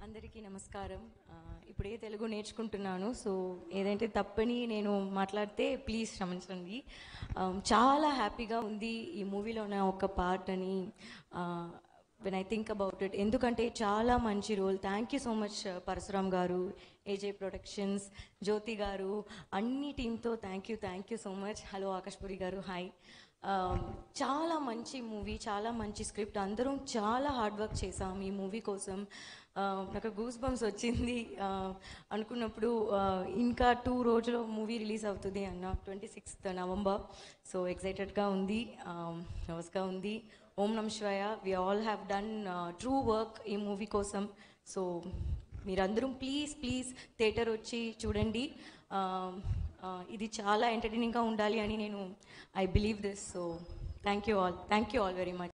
అందరికీ నమస్కారం ఆ, ఇప్పుడే తెలుగు నేర్చుకుంటున్నాను సో ఏదంటే తప్పని నేను మాట్లాడితే ప్లీజ్ క్షమించండి ఆ, చాలా హ్యాపీగా ఉంది ఈ మూవీలో ఉన్న ఒక పార్ట్ అని when I think about it ఎందుకంటే చాలా మంచి role thank you so much Parashuram garu AJ productions Jyothi garu అన్ని టీంతో thank you thank you so much hello Akash Puri garu hi చాలా మంచి మూవీ చాలా మంచి స్క్రిప్ట్ అందరం చాలా హార్డ్ వర్క్ చేసాం ఈ మూవీ కోసం ఆ, నాకు గూస్ బంప్స్ వచ్చింది ఆ, అనుకున్నప్పుడు ఆ, ఇంకా టూ రోజులు మూవీ రిలీజ్ అవుతుంది అన్న ట్వంటీ సిక్స్త్ నవంబర్ సో ఎక్సైటెడ్గా ఉంది నర్వస్గా ఉంది ఓం నమ శివాయ we all have done true work ఈ మూవీ కోసం సో మీరందరూ ప్లీజ్ ప్లీజ్ థియేటర్ వచ్చి చూడండి ఆ, ఆ, ఇది చాలా ఎంటర్టైనింగ్గా ఉండాలి అని నేను I believe this so thank you all thank you all very much